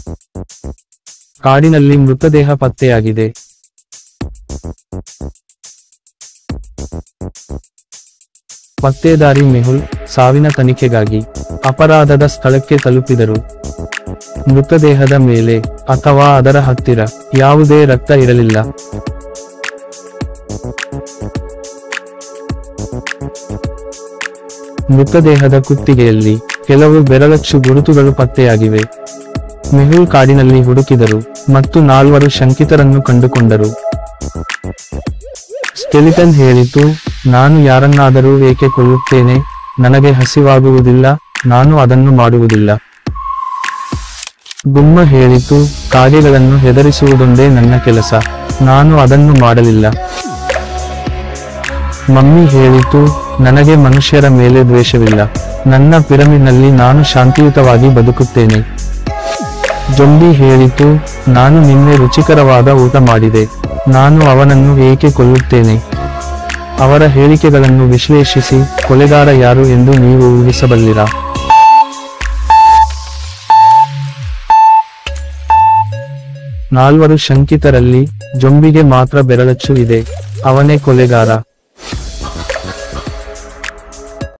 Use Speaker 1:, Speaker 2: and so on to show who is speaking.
Speaker 1: ಕಾಡಿನಲ್ಲಿ ಮೃತದೇಹ ಪತ್ತೆಯಾಗಿದೆ ಪತ್ತೇದಾರಿ ಮೆಹುಲ್ ಸಾವಿನ ತನಿಖೆಗಾಗಿ ಅಪರಾಧದ ಸ್ಥಳಕ್ಕೆ ತಲುಪಿದರು ಮೃತದೇಹದ ಮೇಲೆ ಅಥವಾ ಅದರ ಹತ್ತಿರ ಯಾವುದೇ ರಕ್ತ ಇರಲಿಲ್ಲ ಮೃತದೇಹದ ಕುತ್ತಿಗೆಯಲ್ಲಿ ಕೆಲವು ಬೆರಳಚ್ಚು ಗುರುತುಗಳು ಪತ್ತೆಯಾಗಿವೆ ಮೆಹುಲ್ ಕಾಡಿನಲ್ಲಿ ಹುಡುಕಿದರು ಮತ್ತು ನಾಲ್ವರು ಶಂಕಿತರನ್ನು ಕಂಡುಕೊಂಡರು ಸ್ಕೆಲಿಟನ್ ಹೇಳಿತು ನಾನು ಯಾರನ್ನಾದರೂ ಏಕೆ ಕೊಲ್ಲುತ್ತೇನೆ ನನಗೆ ಹಸಿವಾಗುವುದಿಲ್ಲ ನಾನು ಅದನ್ನು ಮಾಡುವುದಿಲ್ಲ ಗುಮ್ಮ ಹೇಳಿತು ಕಾಗೆಗಳನ್ನು ಹೆದರಿಸುವುದೊಂದೇ ನನ್ನ ಕೆಲಸ ನಾನು ಅದನ್ನು ಮಾಡಲಿಲ್ಲ ಮಮ್ಮಿ ಹೇಳಿತು ನನಗೆ ಮನುಷ್ಯರ ಮೇಲೆ ದ್ವೇಷವಿಲ್ಲ ನನ್ನ ಪಿರಮಿಡ್ನಲ್ಲಿ ನಾನು ಶಾಂತಿಯುತವಾಗಿ ಬದುಕುತ್ತೇನೆ ಜೊಂಬಿ ಹೇಳಿತು ನಾನು ನಿನ್ನೆ ರುಚಿಕರವಾದ ಊಟ ಮಾಡಿದೆ ನಾನು ಅವನನ್ನು ಏಕೆ ಕೊಲ್ಲುತ್ತೇನೆ ಅವರ ಹೇಳಿಕೆಗಳನ್ನು ವಿಶ್ಲೇಷಿಸಿ ಕೊಲೆಗಾರ ಯಾರು ಎಂದು ನೀವು ಊಹಿಸಬಲ್ಲಿರಾ ನಾಲ್ವರು ಶಂಕಿತರಲ್ಲಿ ಜೊಂಬಿಗೆ ಮಾತ್ರ ಬೆರಳಚ್ಚು ಇದೆ ಅವನೇ ಕೊಲೆಗಾರ